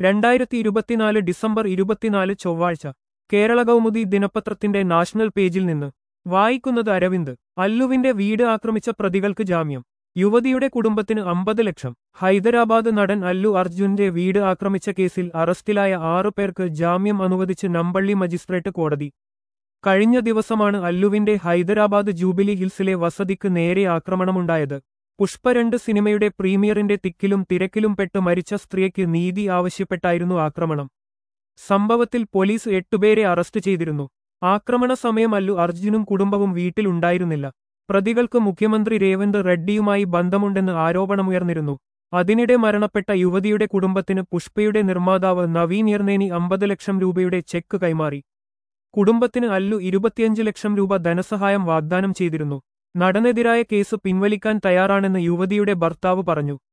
രണ്ടായിരത്തി ഇരുപത്തിനാല് ഡിസംബർ ഇരുപത്തിനാല് ചൊവ്വാഴ്ച കേരള കൗമുദി ദിനപത്രത്തിന്റെ നാഷണൽ പേജിൽ നിന്ന് വായിക്കുന്നത് അരവിന്ദ് അല്ലുവിന്റെ വീട് ആക്രമിച്ച പ്രതികൾക്ക് ജാമ്യം യുവതിയുടെ കുടുംബത്തിന് അമ്പത് ലക്ഷം ഹൈദരാബാദ് നടൻ അല്ലു അർജുന്റെ വീട് ആക്രമിച്ച കേസിൽ അറസ്റ്റിലായ ആറു പേർക്ക് ജാമ്യം അനുവദിച്ച് നമ്പള്ളി മജിസ്ട്രേറ്റ് കോടതി കഴിഞ്ഞ ദിവസമാണ് അല്ലുവിന്റെ ഹൈദരാബാദ് ജൂബിലി ഹിൽസിലെ വസതിക്ക് നേരെ ആക്രമണമുണ്ടായത് പുഷ്പ രണ്ട് സിനിമയുടെ പ്രീമിയറിന്റെ തിക്കിലും തിരക്കിലും പെട്ട് മരിച്ച സ്ത്രീയ്ക്ക് നീതി ആവശ്യപ്പെട്ടായിരുന്നു ആക്രമണം സംഭവത്തിൽ പോലീസ് എട്ടുപേരെ അറസ്റ്റ് ചെയ്തിരുന്നു ആക്രമണ സമയം അല്ലു അർജുനും കുടുംബവും വീട്ടിലുണ്ടായിരുന്നില്ല പ്രതികൾക്ക് മുഖ്യമന്ത്രി രേവന്ത് റെഡ്ഡിയുമായി ബന്ധമുണ്ടെന്ന് ആരോപണമുയർന്നിരുന്നു അതിനിടെ മരണപ്പെട്ട യുവതിയുടെ കുടുംബത്തിന് പുഷ്പയുടെ നിർമ്മാതാവ് നവീൻ ഇർനേനി അമ്പത് ലക്ഷം രൂപയുടെ ചെക്ക് കൈമാറി കുടുംബത്തിന് അല്ലു ഇരുപത്തിയഞ്ച് ലക്ഷം രൂപ ധനസഹായം വാഗ്ദാനം ചെയ്തിരുന്നു നടനെതിരായ കേസ് പിൻവലിക്കാൻ തയ്യാറാണെന്ന് യുവതിയുടെ ഭർത്താവ് പറഞ്ഞു